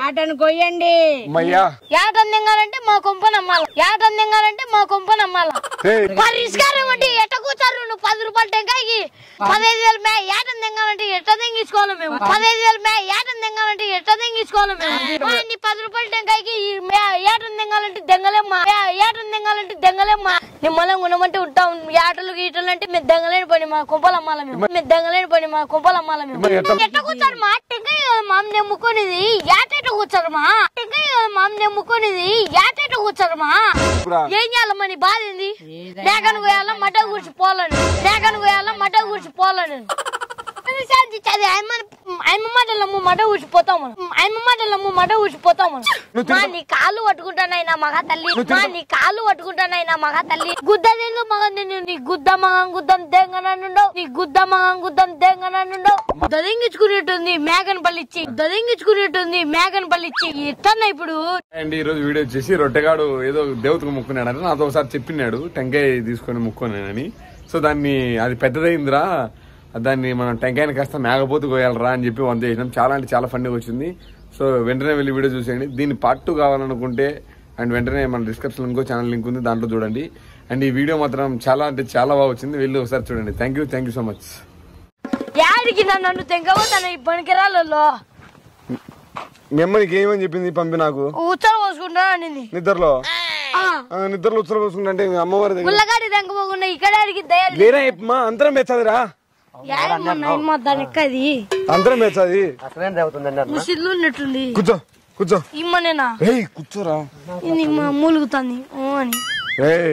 యాటను కొయ్యండి మయ్యా ఏటం తింగాలంటే మా కొంప నమ్మాల ఏటం తింగాలంటే మా కొంప నమ్మాల ఏయ్, పరిష్కారం అంటే ఎట్ట కూర్చారు నువ్వు పది రూపాయలు టెంకాయకి పదహైదు వేలు మే ఏటం తింగాలంటే ఎట్ట తెంగించుకోవాలి మేము పదహైదు వేలు మే ఏటం తింగాలంటే ఎట్ట తెంగించుకోవాలి మేము మా నీ పది రూపాయల టెంకాయకి ఈ మే ఏటం తింగాలంటే దెంగలేమ్మా మే ఏటం తింగాలంటే దెంగలేమ్మా నిమ్మలం ఉండమంటే ఉంటాం ఏటలు గీటలు అంటే మేము దెంగలేని పని మా కుంపలు అమ్మాల మేము మేము దెంగలేని పని మా కుంపలు అమ్మాల మేము మరి ఎట్ట- ఎట్ట కూర్చారు మా టెంకాయ కదా మామ నెమ్ముకునేది ఏటెట కూర్చారు మా టెంకాయ కదా మామ నెమ్ముకునేది ఏటెట కూర్చారు మా ఇప్పుడా? ఏం చేయాలమ్మా నీ బాధ ఏంది మేకను పోయాలా మట కూర్చి పోలను మేకను పోయాలా మట కూర్చి పోలను శాంతించది ఆయమ్మ ఆయమ్మ మాటలమ్మ మట ఊసిపోతాము ఆయమ్మ మాటలమ్మ మట ఊసిపోతాము నువ్వు మా తిరుప- నీ కాళ్ళు పట్టుకుంటానైనా మగ తల్లి నువ్వు మా తిరుప- నీ కాళ్ళు పట్టుకుంటానైనా మగ తల్లి గుద్ద తెలు మగ నేను నీ గుద్ద మగం గుద్దం తెంగననుండవు నీ గుద్ద మగం గుద్దం తెంగననుండవు దదింగించుకునేట్టుంది మేకను పల్లిచ్చి దదింగించుకునేట్టుంది మేకను పల్లిచ్చి ఎట్టన్నా ఇప్పుడు అండ్ ఈ రోజు వీడియో వచ్చేసి రొట్టెగాడు ఏదో దేవతకు ముక్కున్నాడు అంటే నాతో ఒకసారి చెప్పినాడు టెంకాయ తీసుకొని ముక్కున్నానని సో దాన్ని అది పెద్దదైందిరా దాన్ని మనం టెంకాయని కాస్త మేకపోతు కోయాలరా అని చెప్పి వంద చేసినాం చాలా అంటే చాలా ఫండ్గా వచ్చింది సో వెంటనే వెళ్ళి వీడియో చూసేయండి దీన్ని పార్ట్ టూ కావాలనుకుంటే అండ్ వెంటనే మన డిస్క్రిప్షన్ ఇంకో ఛానల్ లింక్ ఉంది దాంట్లో చూడండి అండ్ ఈ వీడియో మాత్రం చాలా అంటే చాలా బాగా వచ్చింది వెళ్ళి ఒకసారి చూడండి thank you thank you so much యాడికి నా నన్ను తెంగబోతాను ఈ పనికిరాలలో మీ అమ్మ నీకు ఏమని చెప్పింది పంపి నాకు ఉత్తర పోసుకుంటా అనింది నిద్రలో ఆ, ఆ, నిద్రలో ఉత్తర పోసుకుంటే మీ అమ్మవారి దగ్గర గుల్లగాడి తెంగపోకుండా ఇక్కడ అడిగి దయాలు లేరా మా అంతరం మెచ్చదురా యాడమ్మా దాని ఎక్కది అందరం మెచ్చది అసలేం జరుగుతుందండి అన్న ముసిల్లు ఉన్నట్టుంది కూర్చో కూర్చో ఇమ్మనేనా ఏయ్ కూర్చోరా ఇది మా మూలుగుతుంది ఓ అని ఏయ్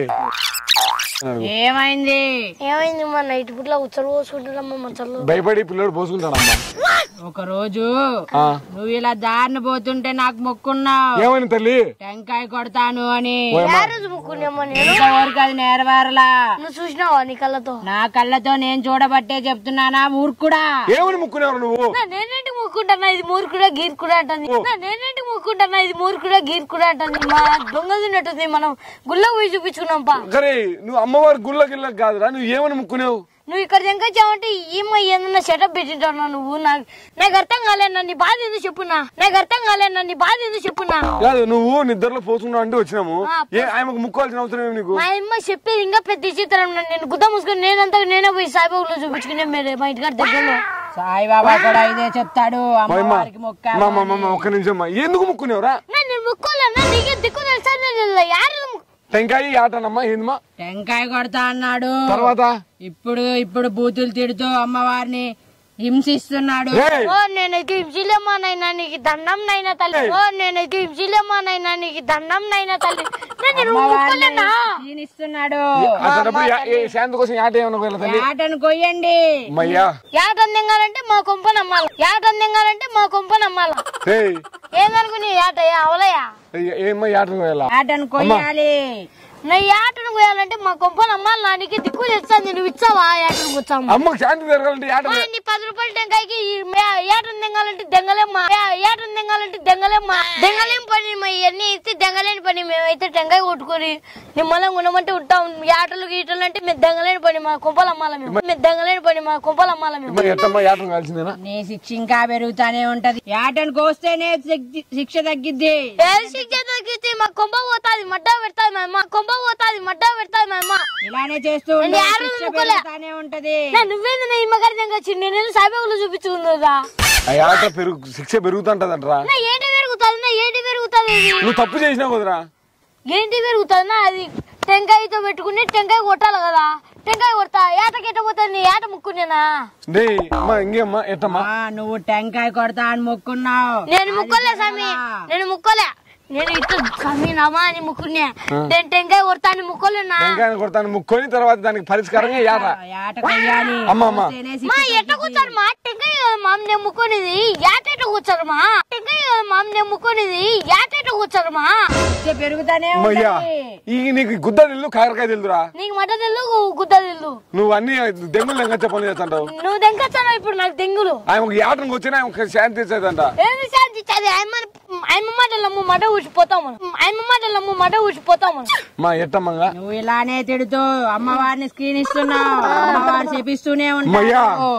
ఏమైంది ఏమైంది మా నైట్ పుట్ల ఉత్తర పోసుకుంటున్నామ్మా మంచంలో భయపడి పిల్లడు పోసుకుంటాడమ్మా ఒక రోజు ఆ, నువ్వు ఇలా దారిని పోతుంటే నాకు మొక్కున్నావు ఏమని తల్లి టెంకాయ కొడతాను అని ఏ రోజు ముక్కున్నామ్మా నేను ఇంతవరకు అది నెరవేరలా నువ్వు చూసినావా నీ కళ్ళతో నా కళ్ళతో నేను చూడబట్టే చెప్తున్నానా ఊరుకుడా ఏమని ముక్కునేవారు నువ్వు నా నేనేంటి ముక్కుంటున్నా ఇది మూర్ఖుడా గీర్కుడా అంటుంది నా నేనేంటి ముక్కుంటున్నా ఇది మూర్ఖుడా గీర్కుడా అంటుంది మా దొంగ తిన్నట్టుంది మనం గుళ్ళ పోయి చూపించుకున్నాం పా సరే నువ్వు అమ్మవారి గుళ్ళ గిళ్ళ కాదురా నువ్వు ఏమని ముక్కునేవు నువ్వు ఇక్కడ తెంకొచ్చావంటే ఏమో ఏదన్నా సెటప్ పెట్టింటావు నువ్వు నాకు నాకు అర్థం కాలేనా నీ బాధ ఎందుకు చెప్పున్నా నాకు అర్థం కాలేనా నీ బాధ ఎందుకు చెప్పున్నా కాదు నువ్వు నిద్రలో పోసుకున్నావు అంటే వచ్చినాము ఆ, ఏ ఆయనకు ముక్కోవాల్సిన అవసరం ఏమి నీకు మా అమ్మ చెప్పేది ఇంకా పెద్ద విచిత్రం నేను గుద్ద మూసుకొని నేనంతా నేనే పోయి సాయిబాబులో చూపించుకునే మీరు మా ఇంటికాడ దగ్గరలో సాయిబాబా కూడా ఇదే చెప్తాడు అమ్మవారికి మొక్క మా మా మా ఒక్క నిమిషం అమ్మా. ఎందుకు ముక్కునేవరా నా నేను ముక్కోలేనా నీకే దిక్కు తెలుసా నేను యారు టెంకాయ ఆటనమ్మా ఏందమ్మా టెంకాయ కొడతా అన్నాడు తర్వాత ఇప్పుడు ఇప్పుడు బూతులు తిడుతూ అమ్మవారిని హింసిస్తున్నాడు ఏయ్, ఓ నేనైతే హింసిలేమా నైనా నీకు దండం నైనా తల్లి ఓ నేనైతే హింసిలేమా నైనా నీకు దండం నైనా తల్లి నేను అమ్మవారిని ముక్కోలేనా క్షీణిస్తున్నాడు అతనప్పుడు యా- ఏ శాంతి కోసం ఆట ఏమన్నా ఒకవేళ తల్లి ఆటను కొయ్యండి మయ్యా ఏటం తింగాలంటే మా కొంప నమ్మాల ఏటం తింగాలంటే మా కొంప నమ్మాల ఏయ్ ఏందనుకుని ఏట అవలయా ఏ- ఏమ్మా ఈ ఆటకు వెళ్ళా ఆటను కొయ్యాలి నా ఏటను పోయాలంటే మా కొంప నమ్మాలి నా నీకు దిక్కు తెస్తాను నువ్వు ఇచ్చావా ఏటను కూర్చాము అమ్మకు శాంతి జరగాలంటే ఈ ఆట నీ పది రూపాయల టెంకాయకి ఈ మే- ఏటను తింగాలంటే దెంగలేమ్మా ఏ- ఏటను తింగాలంటే దెంగలేమ్మా దెంగలేం పని మా ఇవన్నీ ఇస్తే దెంగలేని పని మేమైతే టెంకాయ కొట్టుకొని నిమ్మలం ఉండమంటే ఉంటాం ఏటలు గీటలు అంటే మేము దెంగలేని పని మా కొంపలు అమ్మాల మేము మేము దెంగలేని పని మా కొంపలు అమ్మాల మేము మరి ఎట్టమ్మా ఈ ఆటను కలిసిందేనా నీ శిక్ష ఇంకా పెరుగుతానే ఉంటది ఆటను కోస్తేనే శిక్ష- శిక్ష తగ్గిద్ది ఏ శిక్ష తగ్గితే మా కొంప పోతాది మడ్డ పెడతాది మా అమ్మ కొంప పోతాది మడ్డ పెడతాది మా అమ్మ ఇలానే చేస్తూ ఉంటే నేను యారు శిక్ష ముక్కలే. పెరుగుతానే ఉంటది నా నువ్వేంది నా ఇమ్మగారి దగ్గర వచ్చి నేను సాయిబాబులో చూపించుకున్నదా ఆ ఆట పెరుగు శిక్ష పెరుగుతుంటదంటరా నా ఏంటి పెరుగుతుంది నా ఏంటి పెరుగుతుంది ఇది నువ్వు తప్పు చేసినావు కదరా ఏంటి పెరుగుతుంది నా అది టెంకాయతో పెట్టుకుని టెంకాయ కొట్టాలి కదా టెంకాయ కొడతా ఏటకి ఎట్ట పోతుంది నీ ఏట ముక్కునేనా డే అమ్మా ఇంకేమ్మా ఎట్టమ్మా ఆ, నువ్వు టెంకాయ కొడతా అని మొక్కున్నావు నేను ముక్కోలే స్వామి నేను ముక్కోలే నేను ఇట్లా స్వామి నామా అని ముక్కునే నేను టెంకాయ కొడతా అని ముక్కోలేనా టెంకాయని కొడతాను ముక్కొని తర్వాత దానికి పరిష్కారంగా ఈ ఆట ఆట కొయ్యాలి అమ్మ, అమ్మ. కోస్తేనే శిక్ష మా ఎట్ట కూర్చారు మా టెంకాయ కదా మా నేను ముక్కునేది ఏటెట్ట కూర్చారు మా టెంకాయ కదా మా నేను ముక్కునేది ఏటెట్ట కూర్చారు మా శిక్ష పెరుగుతానే అమ్మయ్యా ఉంటది ఈ నీకు గుద్ద నిల్లు కాకరకాయ తెలుదురా నీకు మట తెల్లు గుద్ద తెల్లు నువ్వు అన్ని దెంగులు లెంగచ్చ పనులు చేస్తుంటావు నువ్వు దెంకొచ్చాను ఇప్పుడు నాకు దెంగులు ఆయన ఈ ఆటకు వచ్చినా ఆయన శాంతి ఇచ్చేదంట ఏమి శాంతి చది ఆయమ్మ ఆయమ్మ మాటలమ్మ మట ఊసిపోతాము ఆయమ్మ మాటలమ్మ మట ఊసిపోతాము మా ఎట్టమ్మంగా నువ్వు ఇలానే తిడుతూ అమ్మవారిని స్క్రీన్ ఇస్తున్నావు అమ్మవారిని చెప్పిస్తూనే అమ్మయ్యా. ఉంటావు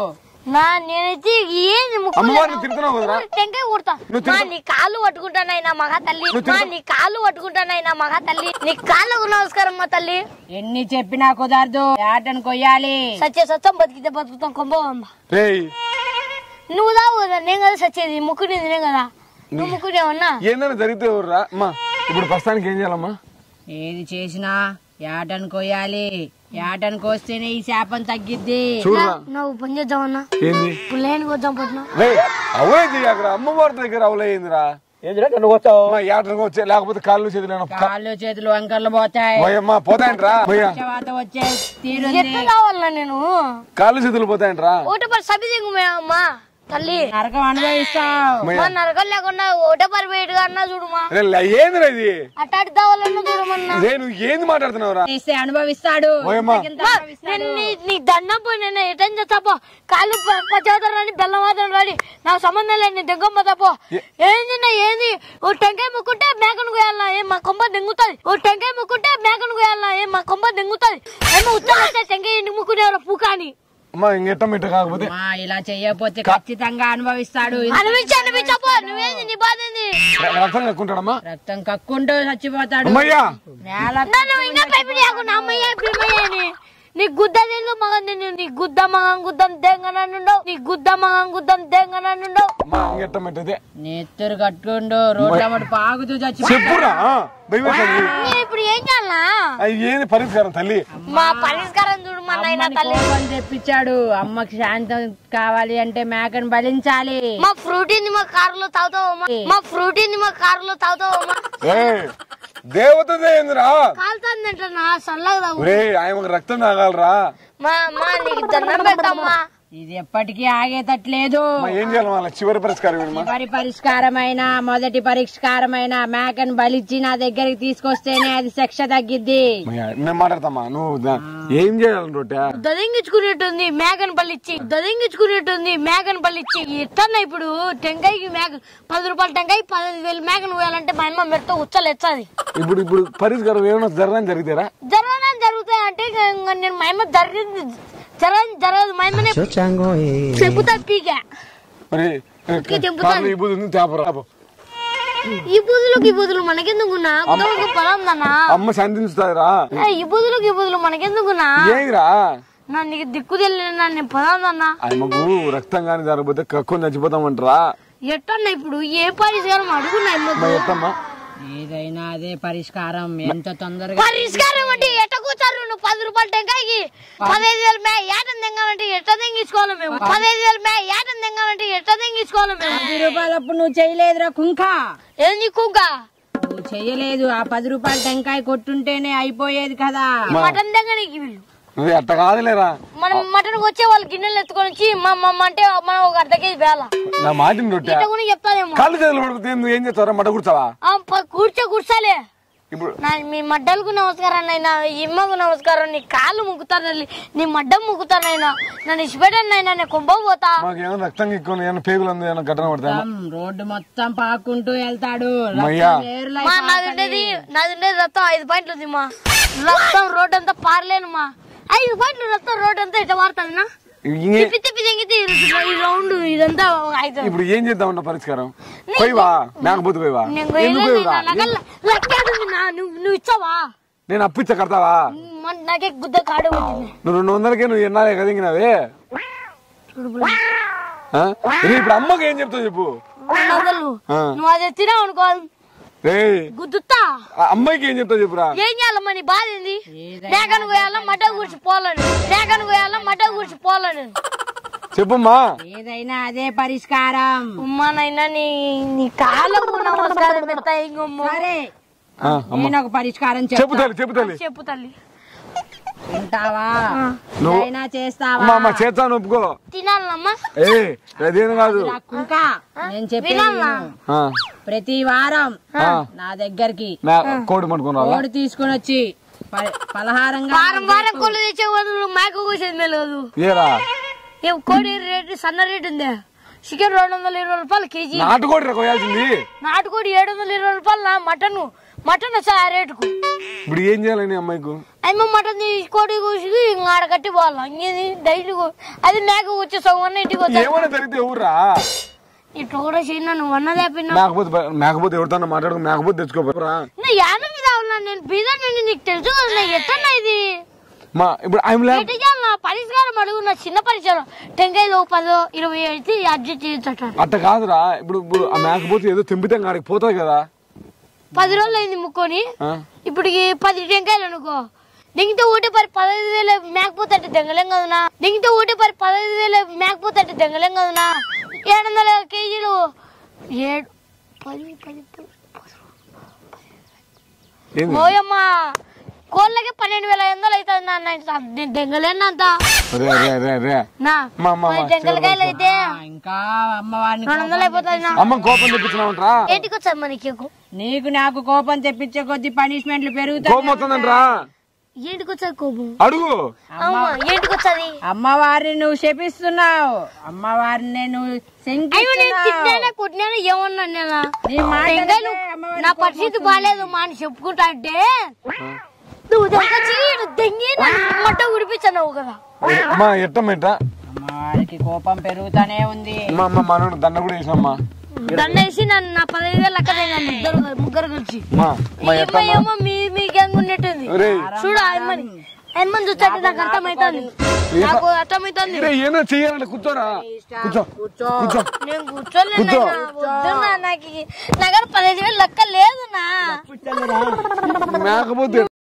నా నేనైతే ఏంది ముక్కు అమ్మవారిని తిడుతున్నావు కదరా టెంకాయ కొడతా నువ్వు మా తిడతా- నీ కాళ్ళు పట్టుకుంటానైనా మగ తల్లి నువ్వు మా తిడతా- నీ కాళ్ళు పట్టుకుంటానైనా మగ తల్లి నీ కాళ్ళకు నమస్కారం మా తల్లి ఎన్ని చెప్పినా కుదరదు యాటను కొయ్యాలి సత్య సత్యం బతికితే బతుకుతాం కొంబమ్మ రేయ్ నువ్వు దావు కదా నేను కదా సచ్చేది ముక్కుని నేనే కదా నువ్వు ముక్కునే ఉన్నా ఏందన్నా జరిగితే ఎవర్రా అమ్మా ఇప్పుడు ప్రస్తుతానికి ఏం చేయాలమ్మా ఏది చేసినా యాటను కొయ్యాలి యాటను కోస్తేనే ఈ శాపం తగ్గిద్ది చూడరా నువ్వు పని చేద్దామన్నా ఏంది ఇప్పుడు లేని వద్దాం పట్టినా రే అవే చెయ్యక్కడ అమ్మవారి దగ్గర అవలేయిందిరా ఏందిరా నన్ను వచ్చావు మా ఏటకు వచ్చే లేకపోతే కాళ్ళు చేతులు కాళ్ళు చేతులు వంకర్లు పోతాయి పోయమ్మా పోతాయంట్రా పోయా పక్షవాత వచ్చే తీరుంది ఎట్లా కావాలన్నా నేను కాళ్ళు చేతులు పోతాయంట్రా ఒకటే పరి సభి దిగు అమ్మా తల్లి నరకం అనుభవిస్తావు మా నరకం లేకుండా ఒకటే పరి వేడిగా అన్నా చూడుమా రే, లే, ఏందిరా ఇది అట్టాటి దావాలన్నా చూడమన్నా రే నువ్వు ఏంది మాట్లాడుతున్నావురా చేస్తే అనుభవిస్తాడు ఓయమ్మా. ఇంతకింత మా, అనుభవిస్తాడు. నేను నీ- నీ దండం పోయి నేను ఎటం చేస్తాపో కాళ్ళు పచ్చవతరం రాని బెల్లం వాదం రాని నాకు సంబంధం లేదు నీ దెంగమ్మ తప్పో ఏంది నా ఏంది ఓ టెంకాయ ముక్కుంటే మేకను కోయాలనా ఏం మా కొంప దెంగుతుంది ఓ టెంకాయ ముక్కుంటే మేకను కోయాలనా ఏం మా కొంప దెంగుతుంది ఏమో ఉత్తరం వస్తే టెంకాయ ఇంటికి ముక్కునేవారు పూకాని అమ్మా ఇంకెట్ట మిట్ట కాకపోతే మా ఇలా చెయ్యకపోతే ఖచ్చితంగా అనుభవిస్తాడు అనిపించి అనిపించపో నువ్వేంది నీ బాధ ఏంది ర- రక్తం కక్కుంటాడమ్మా రక్తం కక్కుంటూ చచ్చిపోతాడు అమ్మయ్యా నేల నన్ను ఇంకా భయపడి ఆకుండా అమ్మయ్య భీమయ్య అని నీ గుద్ద తెలుగు మగం నేను నీ గుద్ద మగం గుద్దం దేంగనన్నుండవు నీ గుద్ద మగం గుద్దం దేంగనన్నుండవు అమ్మా ఇంకెట్ట మిట్టదే నెత్తురు కట్టుకుంటూ రోడ్ల మటు పాగుతూ చచ్చిపోతాడు చెప్పురా భయపడుతుంది నేను ఇప్పుడు ఏం చేయాలనా అది ఏంది పరిష్కారం తల్లి మా పరిష్కారం చూడు మా నాయన అమ్మని తల్లి కోపం తెప్పించాడు అమ్మకి శాంతం కావాలి అంటే మేకను బలించాలి మా ఫ్రూటీని మా కారులో తాగుతావమ్మా మా ఫ్రూటీని మా కారులో తాగుతావమ్మా ఏ దేవతదే ఏందిరా కాలుతుందంట నా సల్లగా తాగు ఒరే ఆయనకు రక్తం తాగాలరా మా మా నీకు దండం పెడతామ్మా ఇది ఎప్పటికీ ఆగేటట్లేదు అమ్మా, ఏం చేయాలి వాళ్ళ చివరి పరిష్కారం ఏంటమ్మా చివరి పరిష్కారమైన మొదటి పరిష్కారమైన మేకను బలిచ్చి నా దగ్గరికి తీసుకొస్తేనే అది శిక్ష తగ్గిద్ది అమ్మయ్య, నేను మాట్లాడతామా నువ్వు దా- ఏం చేయాలి రొట్టె దదింగించుకునేట్టుంది మేకను పల్లిచ్చి దదింగించుకునేట్టుంది మేకను పల్లిచ్చి ఎట్టన్నా ఇప్పుడు టెంకాయకి మేక పది రూపాయల టెంకాయ పదహైదు వేలు మేకను పోయాలంటే మా అమ్మ మెడతో ఉచ్చలు ఎచ్చది ఇప్పుడు ఇప్పుడు పరిష్కారం ఏమైనా జరగని జరిగితేరా జరగడం జరుగుతాయి అంటే ఇంక ఇంక నేను మా అమ్మ జరిగింది జరగదు జరగదు మా అమ్మనే చెబుతా పీక మరి చెంపుతాను. కార్లో ఈ బుద్ధి ఉంది తేపరా అబ్బో. ఈ బూదులకు ఈ బూదులు మనకెందుకున్నా కుదవకు పొలం దన్నా అమ్మ శాంతించుతాదిరా ఈ బూదులకు ఈ బూదులు మనకెందుకున్నా ఏందిరా నా నీకు దిక్కు తెలియనా నేను పొలం దన్నా ఆయమ్మకు రక్తం కానీ జరగకపోతే కక్కుని చచ్చిపోతామంటారా ఎట్టన్నా ఇప్పుడు ఏ పరిష్కారం అడుగున్నా అమ్మ అమ్మకు ఎత్తమ్మా ఏదైనా అదే పరిష్కారం ఎంత తొందరగా పరిష్కారం అంటే ఎట్ట కూర్చారు నువ్వు పది రూపాయల టెంకాయకి పదహైదు వేలు మే ఏటం తెంగాలంటే ఎట్ట తెంగించుకోవాలి మేము పదహైదు వేలు మే ఏటం తెంగాలంటే ఎట్ట తెంగించుకోవాలి మేము పది రూపాయలప్పుడు నువ్వు చేయలేదురా కుంక ఏంది కుక్క నువ్వు చెయ్యలేదు ఆ పది రూపాయల టెంకాయ కొట్టుంటేనే అయిపోయేది కదా మటన్ తెంగనికి వీళ్ళు నువ్వు అట్ట కాదులేరా మనం మటన్ వచ్చే వాళ్ళు గిన్నెలు ఎత్తుకొని వచ్చి మా మమ్మ అంటే మనం ఒక అర్ధ కేజీ వేల నా మాటిని రొట్టె ఇట్ట కూడా చెప్తాదేమో కాళ్ళు చేతులు పడిపోతే నువ్వు ఏం చేస్తావరా మట కూర్చోవా ఆ, ప- కూర్చో కూర్చోలే ఇప్పుడు నా మీ మడ్డలకు నమస్కారం నైనా ఇమ్మకు నమస్కారం నీ కాళ్ళు ముక్కుతాను నీ మడ్డం ముక్కుతాను నైనా నన్ను ఇచ్చిపెట్టాను నైనా నేను కుంభ పోతా మాకు ఏమైనా రక్తం ఎక్కువ ఏమైనా పేగులు ఉంది ఏమైనా ఘటన పడతాయమ్మా మొత్తం రోడ్డు మొత్తం పాకుంటూ వెళ్తాడు మయ్యా. రక్తం ఏరులై మా నాది ఉండేది నాది ఉండేది రక్తం ఐదు పాయింట్లు ఉంది మా రక్తం రోడ్ అంతా పారలేను మా ఐదు పాయింట్లు రక్తం రోడ్ అంతా ఇట్లా పారుతుంది ఇంకే తిప్పి తిప్పి తెంగితే ఈ రౌండ్ ఇదంతా ఐదు ఇప్పుడు ఏం చేద్దామన్న పరిష్కారం పోయివా మేకపోతే పోయివా నేను ఎందుకు పోయలేదు పోయివా నా నగల లక్కేది నా నువ్వు నువ్వు ఇచ్చావా నేను అప్పిచ్చ కడతావా మన- నాకే గుద్ద కాడు వచ్చింది నువ్వు రెండు వందలకే నువ్వు ఎన్నాలే కదిగినావే ఆ? రే, ఇప్పుడు అమ్మకి ఏం చెప్తావు చెప్పు రెండు వందలు ఆ. నువ్వు అది ఎత్తినావు అనుకో రే గుద్దుతా అమ్మాయికి ఏం చెప్తావు చెప్పురా ఏం చేయాలమ్మా నీ బాధ ఏంది మేకను కోయాలా మట కూర్చి పోలను మేకను కోయాలా మట కూర్చి పోలను చెప్పమ్మా ఏదైనా అదే పరిష్కారం అమ్మా నైనా నీ నీ కాళ్ళకు నమస్కారం పెడతా ఇంకమ్మ సరే ఆ, అమ్మ నేను ఒక పరిష్కారం చెప్పు చెప్తా తల్లి చెప్పు తల్లి చెప్పు తల్లి ఉంటావా నువ్వు- అయినా చేస్తావా అమ్మా అమ్మ చేస్తాను ఒప్పుకో తినాలమ్మా ఏ అదేం కాదు ఇలా కుంక నేను చెప్పేది వినాలా? విను. ఆ, ప్రతి వారం ఆ, నా దగ్గరికి నా కోడి పట్టుకుని రావాలా కోడి తీసుకుని వచ్చి ప- పలహారంగా వారం వారం కోళ్ళు తెచ్చే బదులు మేక కోసేది మేలు ఏరా ఏ కోడి రేటు సన్న రేటు ఉందే చికెన్ రెండు వందల ఇరవై రూపాయలు కేజీ నాటుకోడి రా కోయాల్సింది నాటుకోడి ఏడు వందల ఇరవై రూపాయలు నా మటన్ మటన్ వస్తుంది ఆ రేటుకు ఇప్పుడు ఏం చేయాలని అమ్మాయికు అమ్మ మటన్ కోడి కోసి ఇంకా ఆడగట్టి పోవాలి ఇంకేది డైలీ అది మేక వచ్చే సగం ఇంటికి వచ్చా ఏమైనా జరిగితే ఎవరురా ఇట్లా కూడా చేయను నువ్వు అన్నదే పిన్న మేకపోతే మేకపోతే ఎవరితో మాట్లాడుకు మేకపోతే తెచ్చుకోపోరా నా యాన మీద అవునా నేను బీదా నుండి నీకు తెలుసు కదా నా ఎట్టన్నా ఇది మా ఇప్పుడు ఐఎమ్ ల్యాబ్ ఎటుగా నా పరిష్కారం అడుగు నా చిన్న పరిచయం టెంకాయలు పదో ఇరవై అయితే అడ్జస్ట్ చేయొచ్చు అట్ట కాదురా ఇప్పుడు ఇప్పుడు ఆ మేకపోతే ఏదో తెంపితే ఆడికి పోతుంది కదా పది రోజులు అయింది ముక్కొని ఆ? ఇప్పుడు ఈ పది టెంకాయలు అనుకో దిగితే ఒకటి పరి పదహైదు వేలు మేకపోతే అంటే దెంగలేం కదనా దిగితే ఒకటి పరి పదహైదు వేలు మేకపోతే అంటే దెంగలేం కదనా ఏడు వందల కేజీలు ఏడు పది పది పది ఏంది ఓయమ్మ కోళ్ళకి పన్నెండు వేల ఐదు వందలు అవుతుంది నాన్న దెంగలేను అంత రే రే రే రే నా మా, మా, మా, దెంగలకాయలు అయితే ఇంకా అమ్మవారిని రెండు వందలు అయిపోతుంది నా అమ్మ కోపం తెప్పించినామంటరా ఏంటికి వచ్చారు మనకి నీకు నాకు కోపం తెప్పించే కొద్ది పనిష్మెంట్లు పెరుగుతాయి కోపం వస్తుందంట్రా ఏంటికి వచ్చారు కోపం అడుగు అమ్మ ఏంటికి వచ్చాది అమ్మవారిని నువ్వు శపిస్తున్నావు అమ్మవారిని నువ్వు అయ్యో నేను శంకిస్తున్నావు తిట్టానా కొట్టినానా ఏమన్నా నేనా నీ మాట టెంకాయలు నా పరిస్థితి బాగాలేదు మా అని చెప్పుకుంటా అంటే నువ్వు దొంగచి దెంగి మట్ట ఉడిపించావు కదా అమ్మా ఎట్టమ్మ ఎట్ట అమ్మవారికి కోపం పెరుగుతానే ఉంది అమ్మ అమ్మ మనోడు దండ కూడా వేసినమ్మా దండేసి నన్ను నా పదహైదు వేలు లెక్క తెగాను ఇద్దరు ముగ్గురు కలిసి మా మా ఏమో ఎట్టమ్మా ఏమో మీ మీ గ్యాంగ్ ఉన్నట్టుంది ఒరేయ్ చూడు ఆయమ్మని ఆయమ్మని చూస్తే నాకు అర్థమవుతుంది నాకు అర్థమవుతుంది రే, ఏదో చెయ్యాలంటే కూర్చోరా కూర్చో కూర్చో నేను కూర్చోలేను నాయనా. వద్దు నా నాకు ఈ- నా దగ్గర పదహైదు వేలు లెక్క లేదు నా మేకపోతే